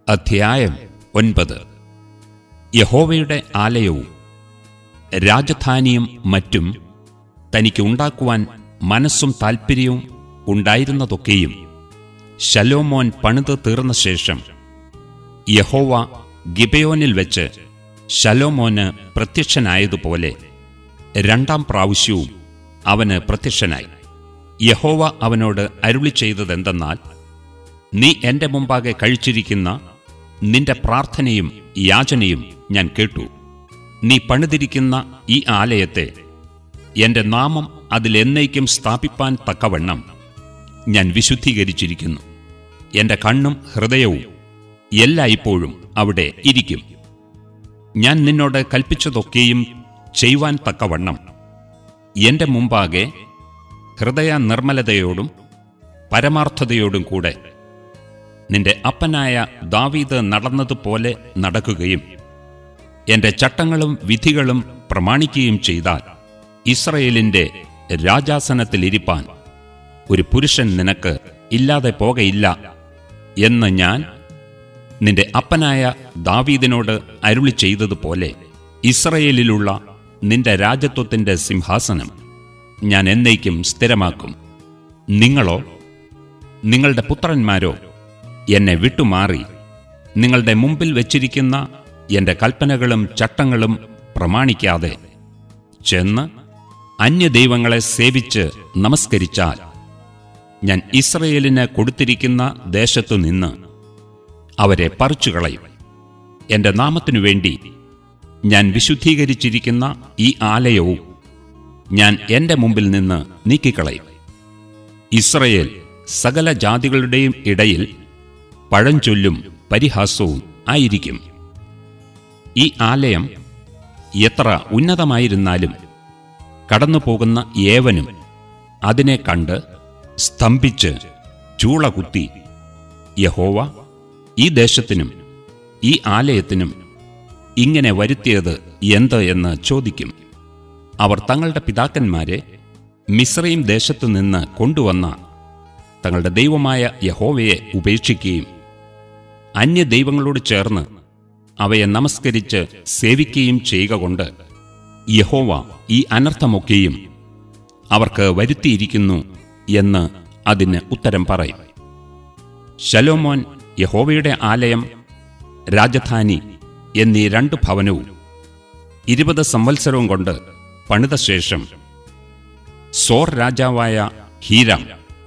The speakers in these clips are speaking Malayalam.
അധ്യായം ഒൻപത് യഹോവയുടെ ആലയവും രാജധാനിയും മറ്റും തനിക്ക് ഉണ്ടാക്കുവാൻ മനസ്സും താൽപ്പര്യവും ഉണ്ടായിരുന്നതൊക്കെയും ശലോമോൻ പണിത് തീർന്ന ശേഷം യഹോവ ഗിബയോനിൽ വെച്ച് ശലോമോന് പ്രത്യക്ഷനായതുപോലെ രണ്ടാം പ്രാവശ്യവും അവന് പ്രത്യക്ഷനായി യഹോവ അവനോട് അരുളി ചെയ്തതെന്തെന്നാൽ നീ എന്റെ മുമ്പാകെ കഴിച്ചിരിക്കുന്ന നിന്റെ പ്രാർത്ഥനയും യാചനയും ഞാൻ കേട്ടു നീ പണിതിരിക്കുന്ന ഈ ആലയത്തെ എന്റെ നാമം അതിലെന്നേക്കും സ്ഥാപിപ്പാൻ തക്കവണ്ണം ഞാൻ വിശുദ്ധീകരിച്ചിരിക്കുന്നു എന്റെ കണ്ണും ഹൃദയവും എല്ലായ്പ്പോഴും അവിടെ ഇരിക്കും ഞാൻ നിന്നോട് കൽപ്പിച്ചതൊക്കെയും ചെയ്യുവാൻ തക്കവണ്ണം എന്റെ മുമ്പാകെ ഹൃദയ നിർമ്മലതയോടും പരമാർത്ഥതയോടും കൂടെ നിന്റെ അപ്പനായ ദാവീദ് നടന്നതുപോലെ നടക്കുകയും എന്റെ ചട്ടങ്ങളും വിധികളും പ്രമാണിക്കുകയും ചെയ്താൽ ഇസ്രയേലിന്റെ രാജാസനത്തിലിരിപ്പാൻ ഒരു പുരുഷൻ നിനക്ക് ഇല്ലാതെ പോകയില്ല എന്ന് ഞാൻ നിന്റെ അപ്പനായ ദാവീദിനോട് അരുളി ചെയ്തതുപോലെ ഇസ്രയേലിലുള്ള നിന്റെ രാജത്വത്തിന്റെ സിംഹാസനം ഞാൻ എന്നേക്കും സ്ഥിരമാക്കും നിങ്ങളോ നിങ്ങളുടെ പുത്രന്മാരോ എന്നെ വിട്ടുമാറി നിങ്ങളുടെ മുമ്പിൽ വച്ചിരിക്കുന്ന എന്റെ കൽപ്പനകളും ചട്ടങ്ങളും പ്രമാണിക്കാതെ ചെന്ന് അന്യദൈവങ്ങളെ സേവിച്ച് നമസ്കരിച്ചാൽ ഞാൻ ഇസ്രയേലിന് കൊടുത്തിരിക്കുന്ന ദേശത്തു നിന്ന് അവരെ പറിച്ചുകളയും എന്റെ നാമത്തിനു വേണ്ടി ഞാൻ വിശുദ്ധീകരിച്ചിരിക്കുന്ന ഈ ആലയവും ഞാൻ എന്റെ മുമ്പിൽ നിന്ന് നീക്കിക്കളയും ഇസ്രയേൽ സകല ജാതികളുടെയും ഇടയിൽ പഴഞ്ചൊല്ലും പരിഹാസവും ആയിരിക്കും ഈ ആലയം എത്ര ഉന്നതമായിരുന്നാലും കടന്നുപോകുന്ന ഏവനും അതിനെ കണ്ട് സ്തംഭിച്ച് ചൂളകുത്തി യഹോവ ഈ ദേശത്തിനും ഈ ആലയത്തിനും ഇങ്ങനെ വരുത്തിയത് എന്ത് എന്ന് ചോദിക്കും അവർ തങ്ങളുടെ പിതാക്കന്മാരെ മിശ്രയും ദേശത്തു നിന്ന് കൊണ്ടുവന്ന തങ്ങളുടെ ദൈവമായ യഹോവയെ ഉപേക്ഷിക്കുകയും അന്യദൈവങ്ങളോട് ചേർന്ന് അവയെ നമസ്കരിച്ച് സേവിക്കുകയും ചെയ്യുക കൊണ്ട് യഹോവ ഈ അനർത്ഥമൊക്കെയും അവർക്ക് വരുത്തിയിരിക്കുന്നു എന്ന് അതിന് ഉത്തരം പറയും ശലോമോൻ യഹോവയുടെ ആലയം രാജധാനി എന്നീ രണ്ട് ഭവനവും ഇരുപത് സംവത്സരവും കൊണ്ട് പണിത ശേഷം സോർ രാജാവായ ഹീരാം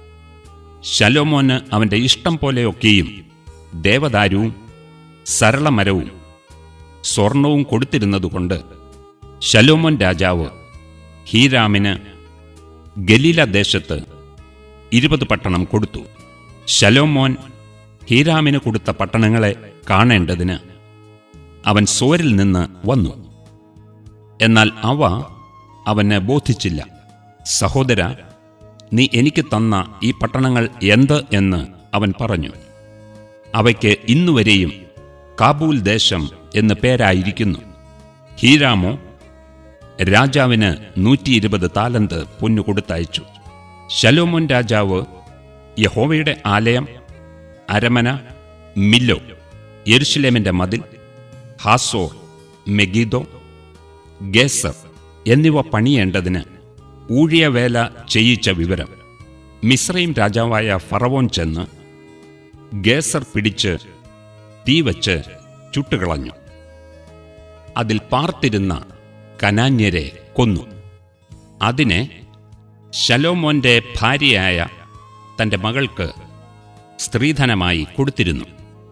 ശലോമോന് അവന്റെ ഇഷ്ടം പോലെയൊക്കെയും ദേവദാരുവും സരളമരവും സ്വർണവും കൊടുത്തിരുന്നതുകൊണ്ട് ശലോമോൻ രാജാവ് ഹീരാമിന് ഗലീല ദേശത്ത് ഇരുപത് പട്ടണം കൊടുത്തു ശലോമോൻ ഹീരാമിന് കൊടുത്ത പട്ടണങ്ങളെ കാണേണ്ടതിന് അവൻ സോരിൽ നിന്ന് വന്നു എന്നാൽ അവ അവന് ബോധിച്ചില്ല സഹോദര നീ എനിക്ക് തന്ന ഈ പട്ടണങ്ങൾ എന്ത് എന്ന് അവൻ പറഞ്ഞു അവയ്ക്ക് ഇന്നുവരെയും കാബൂൽ ദേശം എന്ന് പേരായിരിക്കുന്നു ഹീരാമോ രാജാവിന് നൂറ്റി ഇരുപത് താലന്ത് പൊന്നു കൊടുത്തയച്ചു ശലോമോൻ രാജാവ് യഹോവയുടെ ആലയം അരമന മില്ലോ യെരുഷലേമിന്റെ മതിൽ ഹാസോർ മെഗീദോ ഗേസർ എന്നിവ പണിയേണ്ടതിന് ഊഴിയവേല ചെയ്യിച്ച വിവരം മിശ്രയും രാജാവായ ഫറവോൻ ചെന്ന് ഗേസർ പിടിച്ച് തീ വച്ച് ചുട്ടുകളഞ്ഞു അതിൽ പാർത്തിരുന്ന കനാന്യരെ കൊന്നു അതിനെ ശലോമോന്റെ ഭാര്യയായ തന്റെ മകൾക്ക് സ്ത്രീധനമായി കൊടുത്തിരുന്നു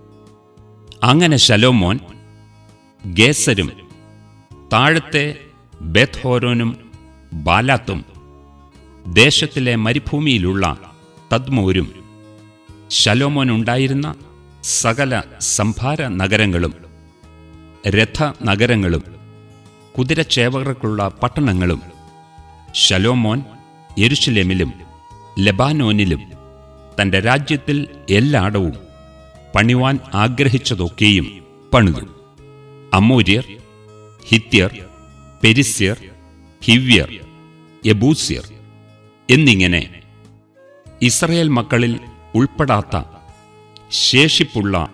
അങ്ങനെ ശലോമോൻ ഗേസരും താഴത്തെ ബെത്ഹോരോനും ബാലാത്തും ദേശത്തിലെ മരുഭൂമിയിലുള്ള തദ്മൂരും ശലോമോൻ ഉണ്ടായിരുന്ന സകല സംഭാര നഗരങ്ങളും രഥ നഗരങ്ങളും കുതിരച്ചേവകർക്കുള്ള പട്ടണങ്ങളും ശലോമോൻ യെരുഷലേമിലും ലെബാനോനിലും തന്റെ രാജ്യത്തിൽ എല്ലായിടവും പണിവാൻ ആഗ്രഹിച്ചതൊക്കെയും പണിതു അമ്മൂര്യർ ഹിത്യർ പെരിസ്യർ ഹിവ്യർ യബൂസ്യർ എന്നിങ്ങനെ ഇസ്രയേൽ മക്കളിൽ ഉൾപ്പെടാത്ത ശേഷിപ്പുള്ള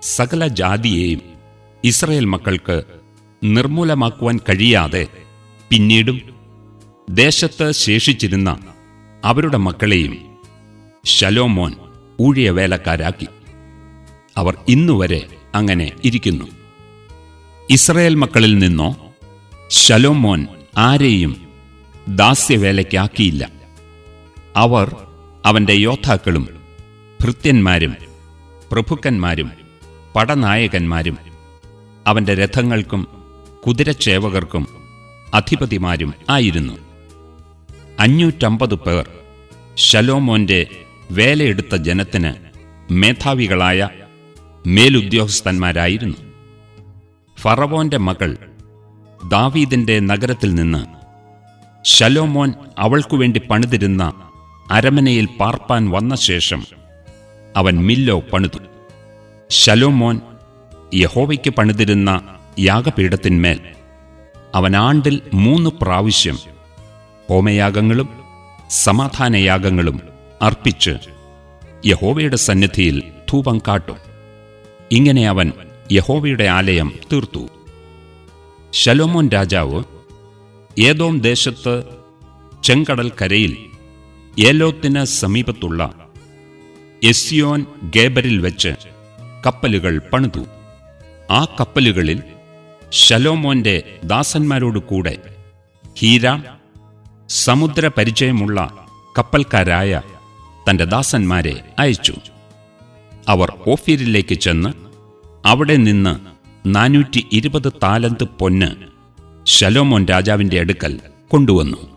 സകല ജാതിയെയും ഇസ്രയേൽ മക്കൾക്ക് നിർമൂലമാക്കുവാൻ കഴിയാതെ പിന്നീടും ദേശത്ത് ശേഷിച്ചിരുന്ന അവരുടെ മക്കളെയും ശലോമോൻ ഊഴിയവേലക്കാരാക്കി അവർ ഇന്നുവരെ അങ്ങനെ ഇരിക്കുന്നു ഇസ്രയേൽ മക്കളിൽ നിന്നോ ശലോമോൻ ആരെയും ദാസ്യവേലയ്ക്കാക്കിയില്ല അവർ അവന്റെ യോദ്ധാക്കളും ഭൃത്യന്മാരും പ്രഭുക്കന്മാരും പടനായകന്മാരും അവന്റെ രഥങ്ങൾക്കും കുതിരച്ചേവകർക്കും അധിപതിമാരും ആയിരുന്നു അഞ്ഞൂറ്റമ്പത് പേർ ശലോമോന്റെ വേലയെടുത്ത ജനത്തിന് മേധാവികളായ മേലുദ്യോഗസ്ഥന്മാരായിരുന്നു ഫറവോന്റെ മകൾ ദാവീദിന്റെ നഗരത്തിൽ നിന്ന് ശലോമോൻ അവൾക്കുവേണ്ടി പണിതിരുന്ന അരമനയിൽ പാർപ്പാൻ വന്ന ശേഷം അവൻ മില്ലോ പണിതു ശലോമോൻ യഹോവയ്ക്ക് പണിതിരുന്ന യാഗപീഠത്തിന്മേൽ അവൻ ആണ്ടിൽ മൂന്ന് പ്രാവശ്യം ഹോമയാഗങ്ങളും സമാധാനയാഗങ്ങളും അർപ്പിച്ച് യഹോവയുടെ സന്നിധിയിൽ ധൂപം കാട്ടും ഇങ്ങനെ അവൻ യഹോവയുടെ ആലയം തീർത്തു ശലോമോൻ രാജാവ് ഏതോം ദേശത്ത് ചെങ്കടൽ കരയിൽ ഏലോത്തിന് സമീപത്തുള്ള എസ്യോൻ ഗേബരിൽ വെച്ച് കപ്പലുകൾ പണിതു ആ കപ്പലുകളിൽ ശലോമോന്റെ ദാസന്മാരോട് കൂടെ ഹീരാം സമുദ്ര പരിചയമുള്ള കപ്പൽക്കാരായ തന്റെ ദാസന്മാരെ അയച്ചു അവർ ഓഫീരിലേക്ക് ചെന്ന് അവിടെ നിന്ന് നാനൂറ്റി ഇരുപത് താലന്ത് പൊന്ന് ശലോമോൻ രാജാവിന്റെ അടുക്കൽ കൊണ്ടുവന്നു